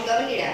கவனிட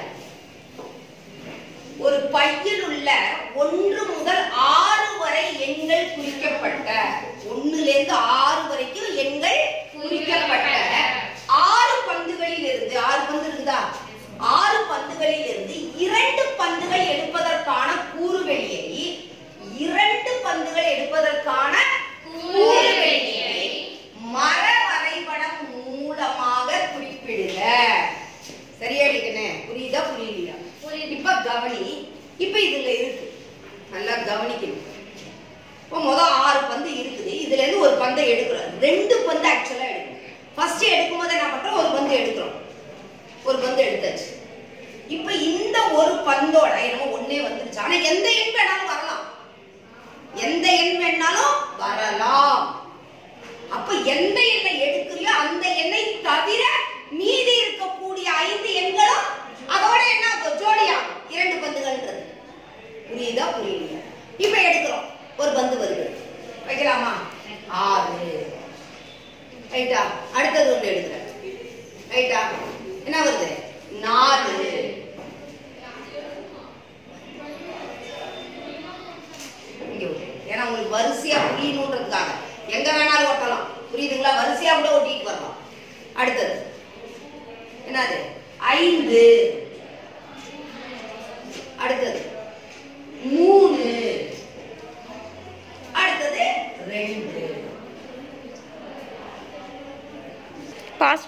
ஒரு பையில் உள்ள ஒன்று முதல் ஆறு வரை எண்கள் குறிக்கப்பட்ட ஒண்ணுல இருந்து ஆறு வரைக்கும் எண்கள் குறிக்கப்பட்ட ஆறு பந்துகளில் இருந்து ஆறு பந்து இருக்குதா ஆறு பந்துகளில் இருந்து இரண்டு பந்துகள் எடுப்பதற்கான கூறுவெளியை இரண்டு பந்துகள் எடுப்பதற்கான கூறுவெளியை மர வரைபடம் மூலமாக குறிப்பிடுக சரியா அடிக்கணே புரியுதா புரியலையா புரியுது. இப்ப கவனி இப்ப இதுல இருக்கு நல்லா கவனிக்கணும் இப்போ மொதல் ஆறு பந்து இருக்குது இதுல இருந்து ஒரு பந்தை எடுக்கிறோம் ரெண்டு பந்து ஆக்சுவலா எடுக்கணும் ஃபர்ஸ்ட் எடுக்கும் போது என்ன பண்றோம் ஒரு பந்து எடுக்கிறோம் ஒரு பந்து எடுத்தாச்சு இப்ப இந்த ஒரு பந்தோட என்னமோ ஒண்ணே வந்துருச்சு ஆனா எந்த எண் வேணாலும் வரலாம் எந்த எண் வேணாலும் வரலாம் அப்ப எந்த எண்ணை எடுக்கிறியோ அந்த எண்ணை தவிர மீதி இருக்கக்கூடிய ஐந்து எண்களும் அதோட என்ன ஆகும்? ஜோடியாகும் இரண்டு பந்துகள்ன்றது புரியுதா புரியலையா இப்ப எடுக்கிறோம் ஒரு பந்து வருது வைக்கலாமா ஆறு ரைட்டா அடுத்தது ஒண்ணு எடுக்கிறேன் ரைட்டா என்ன வருது நாலு இங்க விடு. ஏன்னா உங்களுக்கு வரிசையா புரியணுன்றதுக்காக எங்க வேணாலும் ஒட்டலாம் புரியுதுங்களா வரிசையா கூட ஒட்டிட்டு வரலாம் அடுத்தது என்னது ஐந்து அடுத்தது மூணு அடுத்தது ரெண்டு பாஸ்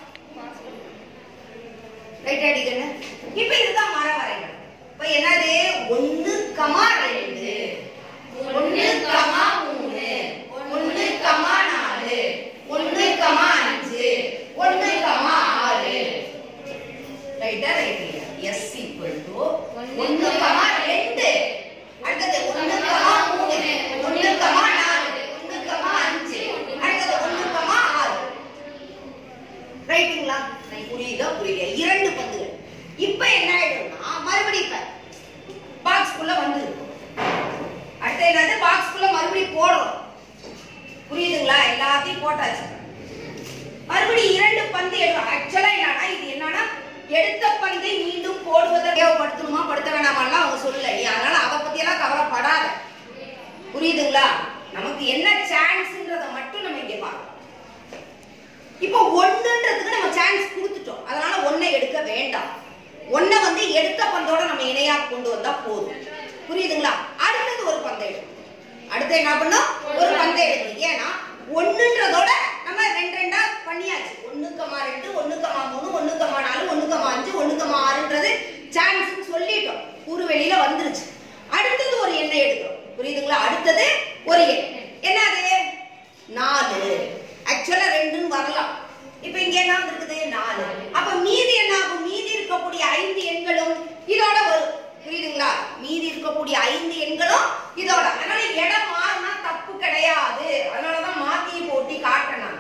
ரைட் அடிக்கணும் இப்ப இதுதான் மர வரைபடம் இப்ப என்னது ஒண்ணு கமா ரெண்டு ஒண்ணு கமா மூணு ஒண்ணு கமா நாலு ஒண்ணு கமா அஞ்சு ஒண்ணு கமா ஆறு ரைட்டா ரைட் எஸ் ஈக்குவல் டு ஒண்ணு கமா ரெண்டு அடுத்தது ஒண்ணு கமா மூணு ஒண்ணு கமா நாலு ஒண்ணு கமா அஞ்சு அடுத்தது ஒண்ணு கமா ஆறு ரைட்டுங்களா புரியுதா புரியல இரண்டு பந்துகள் இப்ப என்ன ஆயிடும்னா மறுபடியும் இப்ப பாக்ஸ்க்குள்ள வந்து அடுத்து என்னது பாக்ஸ்க்குள்ள மறுபடியும் போடுறோம் புரியுதுங்களா எல்லாத்தையும் போட்டாச்சு மறுபடியும் இரண்டு பந்து எடுக்கும் ஆக்சுவலா என்னன்னா இது என்னன்னா எடுத்த பந்தை மீண்டும் போடுவதை தேவைப்படுத்தணுமா படுத்த வேணாமான்லாம் அவங்க சொல்லல நீ அதனால அதை பத்தி எல்லாம் கவலைப்படாத புரியுதுங்களா நமக்கு என்ன சான்ஸ்ன்றத மட்டும் நம்ம இங்க பார்க்கணும் இப்போ ஒண்ணுன்றதுக்கு நம்ம சான்ஸ் கொடுத்துட்டோம் அதனால ஒன்னை எடுக்க வேண்டாம் ஒன்னை வந்து எடுத்த பந்தோட நம்ம இணையா கொண்டு வந்தா போதும் புரியுதுங்களா அடுத்தது ஒரு பந்தை எடுக்கணும் அடுத்து என்ன பண்ணோம் ஒரு பந்தை எடுக்கணும் ஏன்னா ஒண்ணுன்றதோட நம்ம ரெண்டு ரெண்டா பண்ணியாச்சு ஒண்ணு கமா ரெண்டு ஒண்ணு கமா மூணு ஒண்ணு கமா நாலு ஒண்ணு கமா அஞ்சு ஒண்ணு கமா ஆறுன்றது சான்ஸ் சொல்லிட்டோம் கூறு வெளியில வந்துருச்சு அடுத்தது ஒரு எண்ணை எடுக்கிறோம் புரியுதுங்களா அடுத்தது ஒரு எண் என்னது நாலு ஆக்சுவலா ரெண்டுன்னு வரலாம் இப்ப இங்க என்ன இருக்குது நாலு அப்ப மீதி என்ன ஆகும் மீதி இருக்கக்கூடிய ஐந்து எண்களும் இதோட வரும் புரியுதுங்களா மீதி இருக்கக்கூடிய ஐந்து எண்களும் இதோட அதனால இடம் மாறினா தப்பு கிடையாது அதனாலதான் மாத்தி போட்டி காட்டினாங்க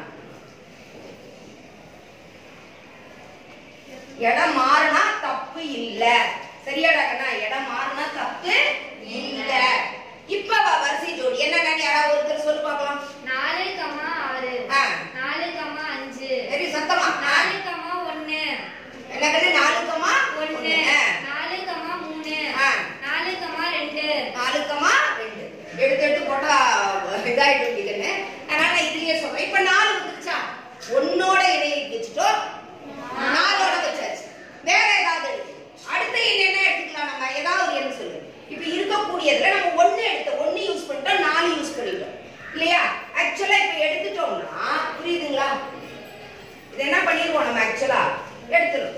இடம் மாறினா தப்பு இல்ல சரியாடா கண்ணா இடம் மாறினா தப்பு இல்ல இப்ப வ- வரிசை ஜோடி என்னங்க யாராவது ஒருத்தர் சொல்லு பார்க்கலாம் நாலு கமா ஆறு ஆ. நாலு கமா அஞ்சு சரி சத்தமா நாலு கமா ஒண்ணு என்ன கண்ணு நாலுக்கமா ஒண்ணு ஆ. நாலு கமா மூணு ஆ. நாலு கமா ரெண்டு நாலுக்கமா ரெண்டு எடுத்து எடுத்து போட்டா இதாயிட்டு இருக்குன்னு அதனால நான் இதுலயே சொல்றேன் இப்ப நாலு வந்துருச்சா ஒன்னோட இணையை வச்சுட்டோம் நாலோட வச்சாச்சு வேற ஏதாவது எடுத்து. அடுத்த எண் என்ன எடுத்துக்கலாம் நம்ம ஏதாவது ஒரு எண் சொல்லு இப்ப இருக்கக்கூடியதுல நம்ம ஒண்ணு எடுத்த ஒண்ணு யூஸ் பண்ணிட்டோம் நாலு யூஸ் பண்ணிட்டோம் இல்லையா ஆக்சுவலா இப்ப எடுத்துட்டோம்னா புரியுதுங்களா இது என்ன பண்ணிருவோம் நம்ம ஆக்சுவலா எடுத்துரும்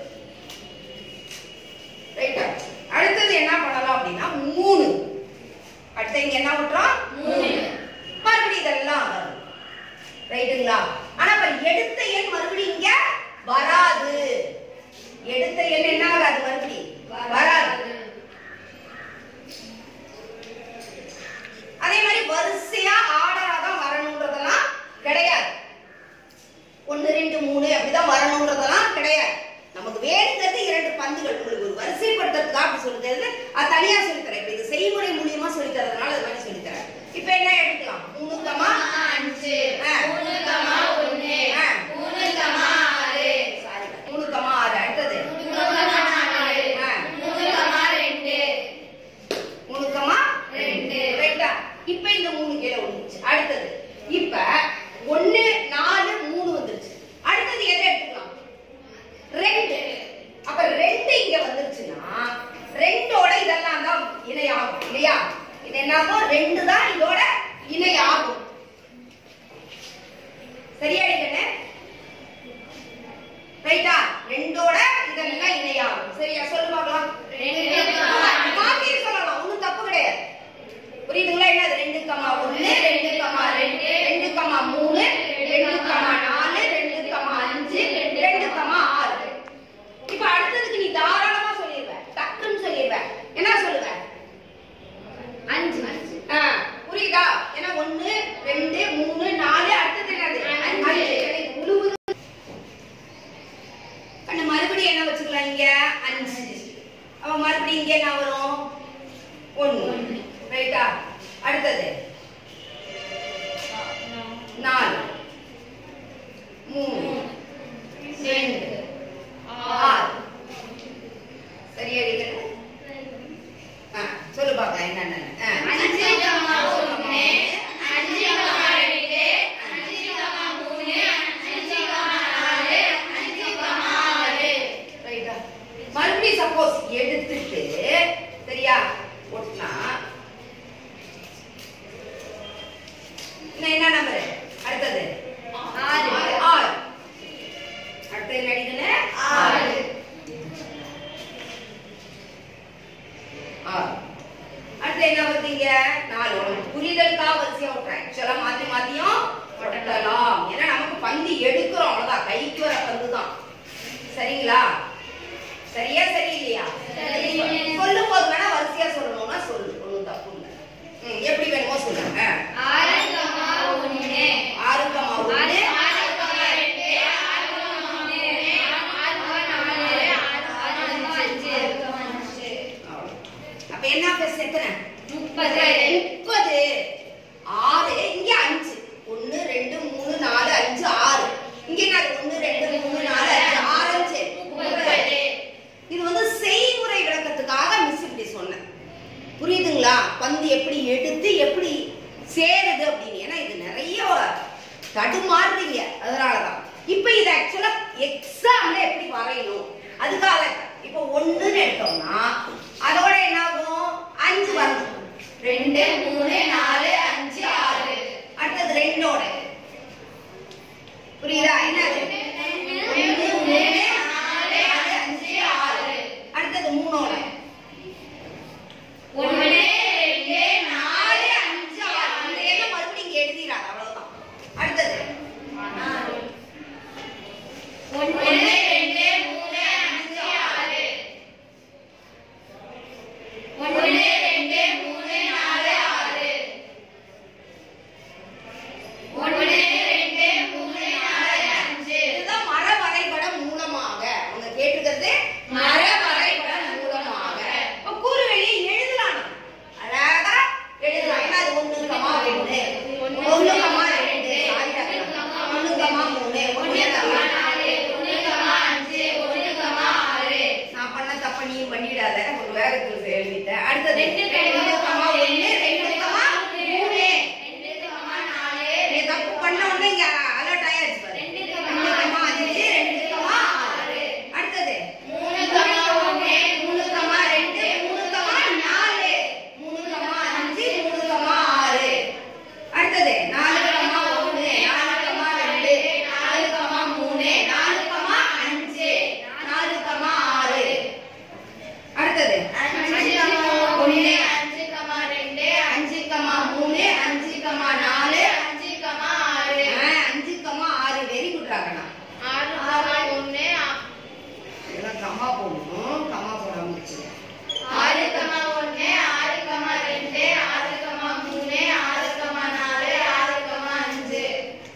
ரைட்டா அடுத்தது என்ன பண்ணலாம் அப்படின்னா மூணு அடுத்து இங்க என்ன விட்டுறோம் மூணு மறுபடியும் இதெல்லாம் வரும் ரைட்டுங்களா ஆனா இப்ப எடுத்த எண் மறுபடியும் இங்க வராது எடுத்த எண் என்ன வராது மறுபடியும் வராது அதே மாதிரி வரிசையா ஆர்டரா தான் வரணுன்றதெல்லாம் கிடையாது ஒன்னு ரெண்டு மூணு அப்படிதான் வரணுன்றதெல்லாம் கிடையாது நமக்கு வேணுங்கிறது இரண்டு பந்துகள் உங்களுக்கு ஒரு வரிசைப்படுத்துறதுக்காக அப்படி சொல்லி தருது அது தனியா சொல்லி தரேன் இப்ப இது செய்முறை மூலியமா சொல்லி தரதுனால அது மாதிரி சொல்லி தரேன் இப்ப என்ன எடுக்கலாம் மூணு கமா அஞ்சு ஆ. மூணு கமா ஒண்ணு ஆ. மூணு கமா ஆறு சாரி மூணு கமா ஆறு அடுத்தது மூணு கமா ரெண்டோட இதெல்லாம் இணையாகும் சரியா சொல்லு பார்க்கலாம் மாத்தி சொல்லலாம் ஒண்ணும் தப்பு கிடையாது புரியுதுங்களா என்னது ரெண்டு கமா ஒண்ணு ரெண்டு கமா ரெண்டு ரெண்டு கமா மூணு ரெண்டு கமா நாலு ரெண்டு கமா அஞ்சு ரெண்டு கமா ஆறு இப்ப அடுத்ததுக்கு நீ தாராளமா சொல்லிடுவ டக்குன்னு சொல்லிடுவ என்ன சொல்லுவ அஞ்சு ஆ, புரியுதா ஏன்னா ஒண்ணு ரெண்டு மூணு நாலு அடுத்தது என்னது அஞ்சு. எனக்கு உழுவுது கண்ணு மறுபடியும் என்ன வச்சுக்கலாம் இங்க அஞ்சு அப்ப மறுபடியும் இங்க என்ன வரும் ஒண்ணு ரைட்டா அடுத்தது நாலு மூணு ரெண்டு ஆறு சரியா அடிக்கணும் ஆ, சொல்லு பாக்கலாம் என்னென்ன ஆ. அஞ்சு கமா ஒண்ணு அஞ்சு கமா ரெண்டு அஞ்சு கமா மூணு அஞ்சு கமா நாலு அஞ்சு கமா ஆறு ரைட்டா மறுபடியும் சப்போஸ் எடுத்துட்டு சரியா ஒட்டினா இன்னும் என்ன நம்பர் அடுத்தது ஆறு ஆறு அடுத்தது என்ன அடிக்கணும் ஆறு ஆறு அடுத்து என்ன வருதுங்க நாலு உனக்கு புரிதலுக்காக வரிசையா விட்டுறேன் ஆக்சுவலா மாத்தி மாத்தியும் ஒட்டலாம் ஏன்னா நமக்கு பந்து எடுக்கிறோம் அவ்வளவுதான் கைக்கு வர பந்து தான் சரிங்களா சரியா சரி இல்லையா சரி. சொல்லும் போது வேணா வரிசையா சொல்லணும்னா சொல்லு ஒண்ணும் தப்பு இல்லை ம், எப்படி வேணுமோ சொல்லுங்க ஆறு கமா ஒண்ணு ஆறு கமா ஆறு ஒண்ணு ஆறு கமா ரெண்டு ஆறு கமா மூணு ஆறு கமா நாலு ஆறு கமா அஞ்சு ஆறு கமா அஞ்சு அவ்வளவு. அப்ப என்ன பேச எத்தனை முப்பது முப்பது ஆறு இங்க அஞ்சு ஒண்ணு ரெண்டு மூணு நாலு அஞ்சு ஆறு இங்க என்ன ஒண்ணு ரெண்டு மூணு நாலு அஞ்சு ஆறு அஞ்சு முப்பது இது வந்து செய்முறை விளக்கத்துக்காக மிஸ் இப்படி சொன்னேன் புரியுதுங்களா பந்து எப்படி எடுத்து எப்படி சேருது அப்படின்னு ஏன்னா இது நிறைய தடுமாறுறீங்க அதனாலதான் இப்ப இது ஆக்சுவலா எக்ஸாம்ல எப்படி வரையணும் அதுக்காக இப்ப ஒண்ணுன்னு எடுத்தோம்னா அதோட என்ன ஆகும் அஞ்சு வரணும் ரெண்டு மூணு நாலு அஞ்சு ஆறு அடுத்தது ரெண்டோட புரியுதா என்னது ஒண்ணு, மூணு, நாலு, அஞ்சு, ஆறு. அடுத்தது மூணோட ஒண்ணு ரெண்டு நாலு, அஞ்சு, ஆறு. அந்த எண்ணை மறுபடியும் இங்க எழுதிடாத, அவ்வளவுதான். அடுத்தது நாலு ஒண்ணு ரெண்டு மூணு அஞ்சு ஆறு ஒண்ணு ரெண்டு மூணு நாலு ஆறு ஒண்ணு ரெண்டு மூணு நாலு அஞ்சு இதுதான் மர வரைபடம் மூலமாக அவங்க கேட்டிருக்கிறது மர வரைபடம் மூலமாக இப்ப கூறுவெளியை எழுதலாம் நம்ம. அழகா எழுதலாம் ஏன்னா அது ஒண்ணு கமா ஒண்ணு ஒண்ணு கமா ரெண்டு sorry டாக்டர். ஒண்ணு கமா மூணு ஒண்ணு கமா நாலு ஒண்ணு கமா அஞ்சு ஒண்ணு கமா ஆறு நான் பண்ண தப்ப நீ பண்ணிடாத ஒரு வேகத்துல எழுதிட்டேன் அடுத்தது ரெண்டு ரெண்டு கமா ஒண்ணு ரெண்டு கமா மூணு ரெண்டு கமா நாலு நீ தப்பு பண்ண உடனே இங்க அலர்ட் ஆயாச்சு பாரு ரெண்டு ரெண்டு கமா அஞ்சு ரெண்டு கமா ஆறு அடுத்தது மூணு கமா ஒண்ணு மூணு கமா ரெண்டு மூணு கமா நாலு மூணு கமா அஞ்சு மூணு கமா ஆறு அடுத்தது நாலு கமா ஒண்ணு நாலு கமா ரெண்டு நாலு கமா மூணு நாலு கமா அஞ்சு நாலு கமா ஆறு அடுத்தது அஞ்சு கமா ஒண்ணு அஞ்சு கமா ரெண்டு அஞ்சு கமா மூணு அஞ்சு கமா நாலு அஞ்சு கமா ஆறு ஆ, அஞ்சு கமா ஆறு வெரி குட் ராகனா ஆறு கமா ஒண்ணு இதெல்லாம் கமா போடணும் கமா போடாம வச்சுருக்கேன் ஆறு கமா ஒண்ணு ஆறு கமா ரெண்டு ஆறு கமா மூணு ஆறு கமா நாலு ஆறு கமா அஞ்சு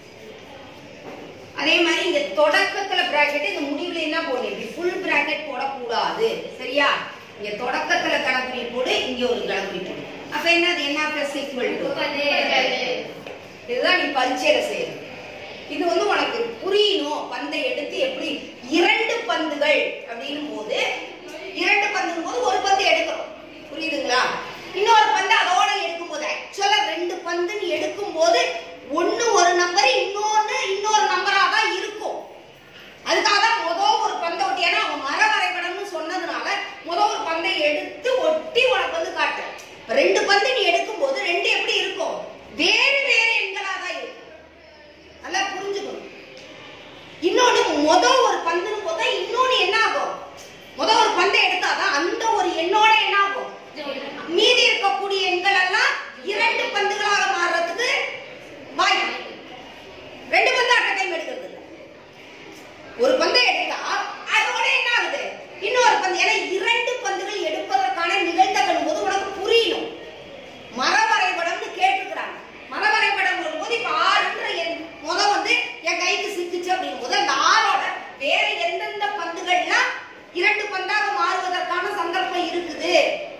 அதே மாதிரி இங்க தொடக்கத்துல பிராக்கெட் இந்த முடிவுல என்ன போடணும் இப்படி ஃபுல் பிராக்கெட் போடக்கூடாது சரியா இங்க தொடக்கத்துல கணக்குறி போடு இங்க ஒரு கணக்குறி போடு அப்ப என்னது என்ன பிளஸ் ஈக்குவல் டு முப்பது இதுதான் நீ பரீட்சையில செய்யணும் இது வந்து உனக்கு புரியணும் பந்தை எடுத்து எப்படி இரண்டு பந்துகள் அப்படின்னும் போது இரண்டு பந்தும் போது ஒரு பந்து எடுக்கிறோம் புரியுதுங்களா இன்னொரு பந்து அதோட எடுக்கும் போது ஆக்சுவலா ரெண்டு பந்து நீ எடுக்கும் போது ஒண்ணு ஒரு நம்பர் இன்னொன்னு இன்னொரு நம்பரா தான் இருக்கும் அதுக்காக தான் மொதல் ஒரு பந்தை ஒட்டி ஏன்னா அவன் மர வரைபடம்னு சொன்னதுனால மொதல் ஒரு பந்தை எடுத்து ஒட்டி உனக்கு வந்து காட்டுறேன் ரெண்டு பந்து நீ எடுக்கும் போது ரெண்டு எப்படி இருக்கும் வேறு வேறு எண்களா தான் இருக்கும் நல்லா புரிஞ்சுக்கணும் இன்னொன்னு மொதல் ஒரு பந்துன்னு போதா இன்னொன்னு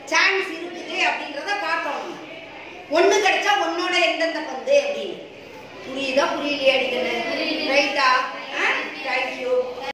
சான்ஸ் இருக்குது அப்படின்றத காட்டணும் நம்ம. ஒண்ணு கிடைச்சா ஒன்னோட எந்தெந்த பந்து அப்படின்னு புரியுதா புரியலையா அடிக்கணும் ரைட்டா